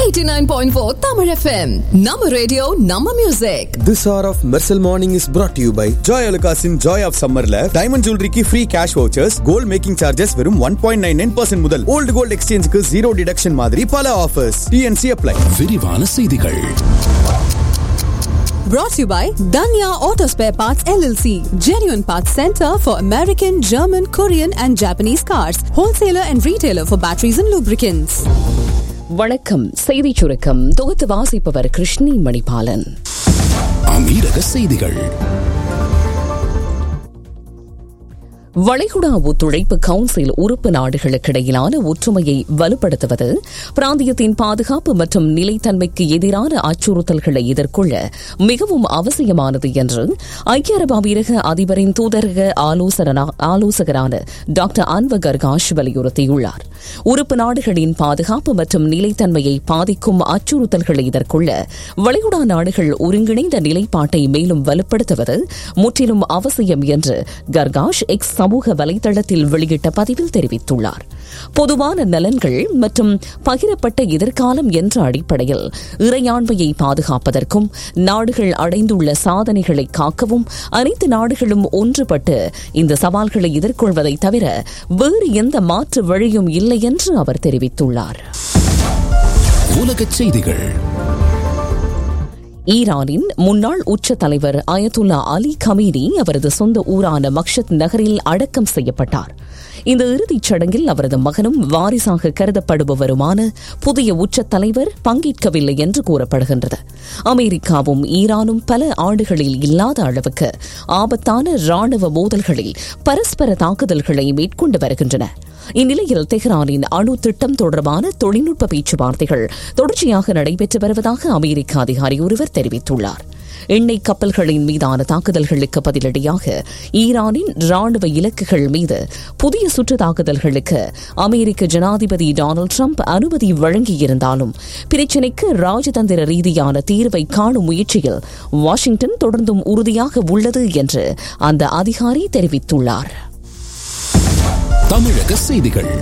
89.4 Tamil FM. Nama radio, Nama music. This hour of Mersal Morning is brought to you by Joy Alukasin Joy of Summerல diamond ஜுவல்லரிக்கு free cash vouchers gold making charges வெறும் one point nine nine percent முதல் old gold எக்ஸ்சேஞ்சுக்கு zero deduction மாதிரி பல offers DNC apply விரிவான செய்திகள் Brought to you by Danya Auto Spare Parts LLC. Genuine Parts Center for American, German, Korean and Japanese cars. Wholesaler and retailer for batteries and lubricants. வணக்கம் செய்திச் சுருக்கம் தொகுத்து வாசிப்பவர் கிருஷ்ணி மணிபாலன் அமீரக செய்திகள் வளைகுடா ஒத்துழைப்பு கவுன்சில் உறுப்பு நாடுகளுக்கிடையிலான ஒற்றுமையை வலுப்படுத்துவது பிராந்தியத்தின் பாதுகாப்பு மற்றும் நிலைத்தன்மைக்கு எதிரான அச்சுறுத்தல்களை எதிர்கொள்ள மிகவும் அவசியமானது என்று ஐக்கிய அரபு அமீரக அதிபரின் தூதரக ஆலோசனா- ஆலோசகரான டாக்டர் அன்வர் கர்காஷ் வலியுறுத்தியுள்ளார் உறுப்பு நாடுகளின் பாதுகாப்பு மற்றும் நிலைத்தன்மையை பாதிக்கும் அச்சுறுத்தல்களை எதிர்கொள்ள வளைகுடா நாடுகள் ஒருங்கிணைந்த நிலைப்பாட்டை மேலும் வலுப்படுத்துவது முற்றிலும் அவசியம் என்று கர்காஷ் எக்ஸ் சமூக வலைதளத்தில் வெளியிட்ட பதிவில் தெரிவித்துள்ளார் பொதுவான நலன்கள் மற்றும் பகிரப்பட்ட எதிர்காலம் என்ற அடிப்படையில் இறையாண்மையை பாதுகாப்பதற்கும் நாடுகள் அடைந்துள்ள சாதனைகளை காக்கவும் அனைத்து நாடுகளும் ஒன்றுபட்டு இந்த சவால்களை எதிர்கொள்வதை தவிர வேறு எந்த மாற்று வழியும் இல்லை என்று அவர் தெரிவித்துள்ளார் உலகச் செய்திகள் ஈரானின் முன்னாள் உச்ச தலைவர் அயதுல்லா அலி கமீனி அவரது சொந்த ஊரான மக்ஷத் நகரில் அடக்கம் செய்யப்பட்டார் இந்த இறுதிச் சடங்கில் அவரது மகனும் வாரிசாக கருதப்படுபவருமான புதிய உச்ச தலைவர் பங்கேற்கவில்லை என்று கூறப்படுகின்றது அமெரிக்காவும் ஈரானும் பல ஆண்டுகளில் இல்லாத அளவுக்கு ஆபத்தான ராணுவ மோதல்களில் பரஸ்பர தாக்குதல்களை மேற்கொண்டு வருகின்றன இந்நிலையில் தெஹ்ரானின் அணு திட்டம் தொடர்பான தொழில்நுட்ப பேச்சுவார்த்தைகள் தொடர்ச்சியாக நடைபெற்று வருவதாக அமெரிக்க அதிகாரி ஒருவர் தெரிவித்துள்ளார் எண்ணெய் கப்பல்களின் மீதான தாக்குதல்களுக்கு பதிலடியாக ஈரானின் ராணுவ இலக்குகள் மீது புதிய சுற்று தாக்குதல்களுக்கு அமெரிக்க ஜனாதிபதி டொனால்டு ட்ரம்ப் அனுமதி வழங்கியிருந்தாலும் பிரச்சினைக்கு ராஜதந்திர ரீதியான தீர்வை காணும் முயற்சியில் வாஷிங்டன் தொடர்ந்தும் உறுதியாக உள்ளது என்று அந்த அதிகாரி தெரிவித்துள்ளார் தமிழக செய்திகள்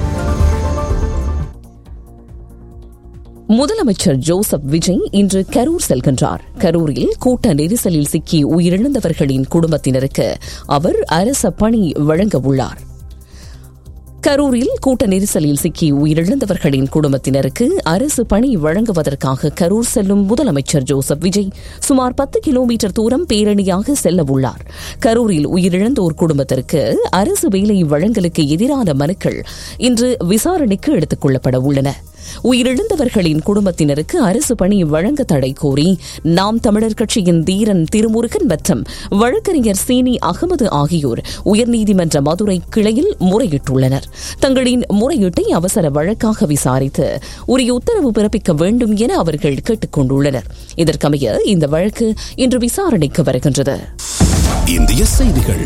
முதலமைச்சர் ஜோசப் விஜய் இன்று கரூர் செல்கின்றார் கரூரில் கூட்ட நெரிசலில் சிக்கி உயிரிழந்தவர்களின் குடும்பத்தினருக்கு அவர் அரச பணி வழங்க உள்ளார் கரூரில் கூட்ட நெரிசலில் சிக்கி உயிரிழந்தவர்களின் குடும்பத்தினருக்கு அரசு பணி வழங்குவதற்காக கரூர் செல்லும் முதலமைச்சர் ஜோசப் விஜய் சுமார் பத்து கிலோமீட்டர் தூரம் பேரணியாக செல்ல உள்ளார் கரூரில் உயிரிழந்தோர் குடும்பத்திற்கு அரசு வேலை வழங்கலுக்கு எதிரான மனுக்கள் இன்று விசாரணைக்கு எடுத்துக் கொள்ளப்பட உள்ளன உயிரிழந்தவர்களின் குடும்பத்தினருக்கு அரசு பணி வழங்க தடை கோரி நாம் தமிழர் கட்சியின் தீரன் திருமுருகன் மற்றும் வழக்கறிஞர் சீனி அகமது ஆகியோர் உயர்நீதிமன்ற மதுரை கிளையில் முறையிட்டுள்ளனர் தங்களின் முறையீட்டை அவசர வழக்காக விசாரித்து உரிய உத்தரவு பிறப்பிக்க வேண்டும் என அவர்கள் கேட்டுக் கொண்டுள்ளனர் இதற்கமைய இந்த வழக்கு இன்று விசாரணைக்கு வருகின்றது இந்திய செய்திகள்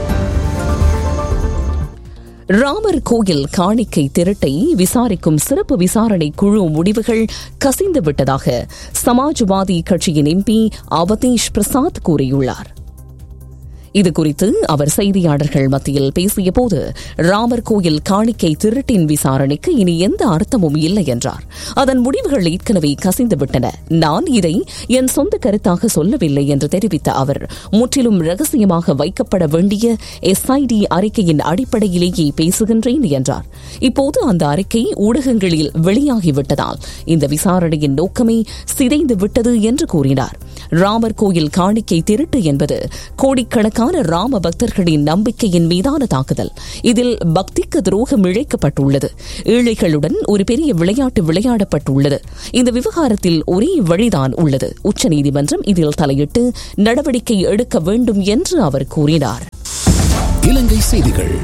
ராமர் கோயில் காணிக்கை திருட்டை விசாரிக்கும் சிறப்பு விசாரணை குழு முடிவுகள் கசிந்து விட்டதாக சமாஜ்வாதி கட்சியின் எம்பி அவதீஷ் பிரசாத் கூறியுள்ளார் இதுகுறித்து அவர் செய்தியாளர்கள் மத்தியில் பேசியபோது ராமர் கோயில் காணிக்கை திருட்டின் விசாரணைக்கு இனி எந்த அர்த்தமும் இல்லை என்றார் அதன் முடிவுகள் ஏற்கனவே கசிந்துவிட்டன நான் இதை என் சொந்த கருத்தாக சொல்லவில்லை என்று தெரிவித்த அவர் முற்றிலும் ரகசியமாக வைக்கப்பட வேண்டிய எஸ்ஐடி அறிக்கையின் அடிப்படையிலேயே பேசுகின்றேன் என்றார் இப்போது அந்த அறிக்கை ஊடகங்களில் வெளியாகிவிட்டதால் இந்த விசாரணையின் நோக்கமே சிதைந்து விட்டது என்று கூறினார் ராமர் கோயில் காணிக்கை திருட்டு என்பது கோடிக்கணக்கான ராம பக்தர்களின் நம்பிக்கையின் மீதான தாக்குதல் இதில் பக்திக்கு துரோகம் இழைக்கப்பட்டுள்ளது ஏழைகளுடன் ஒரு பெரிய விளையாட்டு விளையாடப்பட்டுள்ளது இந்த விவகாரத்தில் ஒரே வழிதான் உள்ளது உச்சநீதிமன்றம் இதில் தலையிட்டு நடவடிக்கை எடுக்க வேண்டும் என்று அவர் கூறினார் இலங்கை செய்திகள்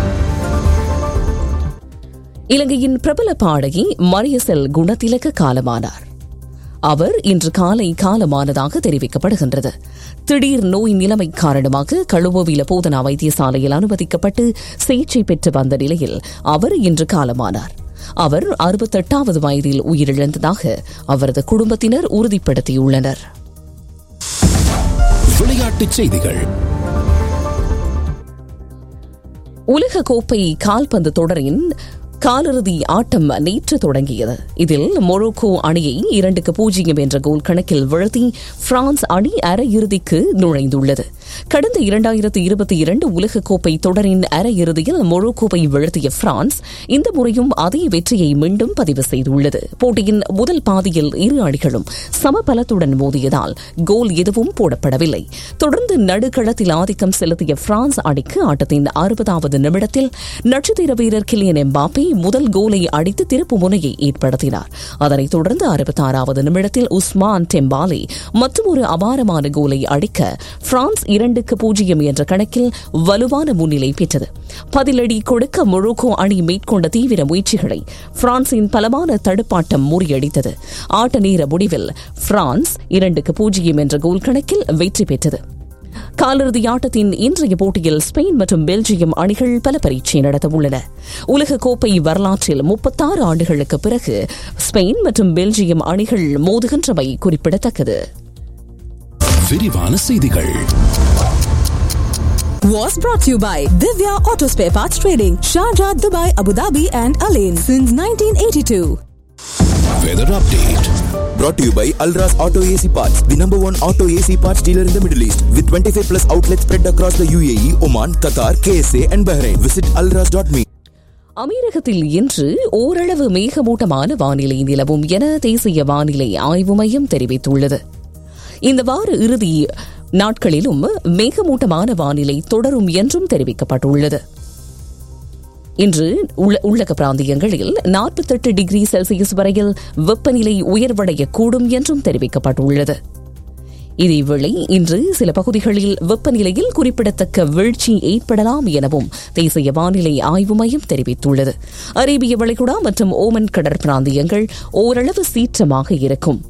இலங்கையின் பிரபல பாடகி மரியசெல் குணதிலக காலமானார் அவர் இன்று காலை காலமானதாக தெரிவிக்கப்படுகின்றது திடீர் நோய் நிலைமை காரணமாக கழுவோவில போதனா வைத்தியசாலையில் அனுமதிக்கப்பட்டு சிகிச்சை பெற்று வந்த நிலையில் அவர் இன்று காலமானார் அவர் அறுபத்தெட்டாவது வயதில் உயிரிழந்ததாக அவரது குடும்பத்தினர் உறுதிப்படுத்தியுள்ளனர் விளையாட்டுச் செய்திகள் உலக கோப்பை கால்பந்து தொடரின் காலிறுதி ஆட்டம் நேற்று தொடங்கியது இதில் மொரோக்கோ அணியை இரண்டுக்கு பூஜ்ஜியம் என்ற கோல் கணக்கில் வீழ்த்தி பிரான்ஸ் அணி அரையிறுதிக்கு நுழைந்துள்ளது கடந்த இரண்டாயிரத்தி இருபத்தி இரண்டு உலகக்கோப்பை தொடரின் அரையிறுதியில் மொரோக்கோவை வீழ்த்திய பிரான்ஸ் இந்த முறையும் அதே வெற்றியை மீண்டும் பதிவு செய்துள்ளது போட்டியின் முதல் பாதியில் இரு அணிகளும் சமபலத்துடன் மோதியதால் கோல் எதுவும் போடப்படவில்லை தொடர்ந்து நடுக்களத்தில் ஆதிக்கம் செலுத்திய பிரான்ஸ் அணிக்கு ஆட்டத்தின் அறுபதாவது நிமிடத்தில் நட்சத்திர வீரர் கிலியன் எம்பாப்பே முதல் கோலை அடித்து திருப்பு முனையை ஏற்படுத்தினார் அதனைத் தொடர்ந்து அறுபத்தாறாவது நிமிடத்தில் உஸ்மான் டெம்பாலே மற்றொரு அபாரமான கோலை அடிக்க பிரான்ஸ் இரண்டுக்கு பூஜ்ஜியம் என்ற கணக்கில் வலுவான முன்னிலை பெற்றது பதிலடி கொடுக்க மொரோக்கோ அணி மேற்கொண்ட தீவிர முயற்சிகளை பிரான்சின் பலமான தடுப்பாட்டம் முறியடித்தது ஆட்ட நேர முடிவில் பிரான்ஸ் இரண்டுக்கு பூஜ்ஜியம் என்ற கோல் கணக்கில் வெற்றி பெற்றது காலிறுதி ஆட்டத்தின் இன்றைய போட்டியில் ஸ்பெயின் மற்றும் பெல்ஜியம் அணிகள் பல பரீட்சை நடத்த உள்ளன உலகக்கோப்பை வரலாற்றில் முப்பத்தாறு ஆண்டுகளுக்கு பிறகு ஸ்பெயின் மற்றும் பெல்ஜியம் அணிகள் மோதுகின்றமை குறிப்பிடத்தக்கது விரிவான செய்திகள் Was brought to you by Divya Auto Spare Parts Trading, Sharjah, Dubai, Abu Dhabi, and Alain since 1982. Weather update Brought to you by Alras Auto AC Parts, the number one auto AC parts dealer in the Middle East, with 25 plus outlets spread across the UAE, Oman, Qatar, KSA, and Bahrain. Visit alras.me. அமீரகத்தில் இன்று ஓரளவு மேகமூட்டமான வானிலை நிலவும் என தேசிய வானிலை ஆய்வு மையம் தெரிவித்துள்ளது இந்த வார இறுதி நாட்களிலும் மேகமூட்டமான வானிலை தொடரும் என்றும் தெரிவிக்கப்பட்டுள்ளது இன்று உள்ள- உள்ளக பிராந்தியங்களில் நாற்பத்தெட்டு டிகிரி செல்சியஸ் வரையில் வெப்பநிலை உயர்வடையக்கூடும் என்றும் தெரிவிக்கப்பட்டுள்ளது இதேவேளை இன்று சில பகுதிகளில் வெப்பநிலையில் குறிப்பிடத்தக்க வீழ்ச்சி ஏற்படலாம் எனவும் தேசிய வானிலை ஆய்வு மையம் தெரிவித்துள்ளது அரேபிய வளைகுடா மற்றும் ஓமன் கடற்பிராந்தியங்கள் ஓரளவு சீற்றமாக இருக்கும்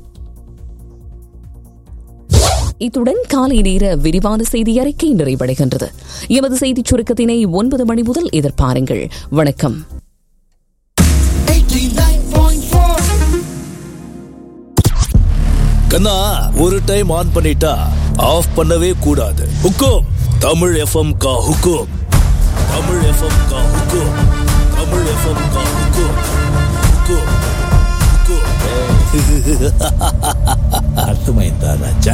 இத்துடன் காலை நேர விரிவான செய்தி அறிக்கை நிறைவடைகின்றது எமது செய்திச் சுருக்கத்தினை ஒன்பது மணி முதல் எதிர்பாருங்கள் வணக்கம் கண்ணா ஒரு டைம் ஆன் பண்ணிட்டா ஆஃப் பண்ணவே கூடாது ஹுக்கும் தமிழ் எஃப்எம் கா ஹுக்கும் தமிழ் எஃப்எம் கா ஹுக்கும் தமிழ் எஃப்எம் கா ஹுக்கும் ஹுக்கும் ஹுக்கும் அர்த்தமைந்தா ராஜா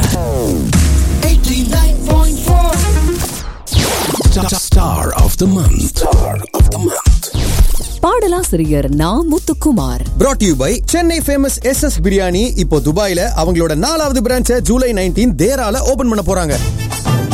Star of the month. Star of the month. பாடலாசிரியர் Na Muthukumar Brought to you by Chennai famous S S biryani இப்போ துபாயில அவங்களோட நாலாவது பிரான்ச்சை ஜூலை நைன்டீன் தேரால ஓபன் பண்ண போறாங்க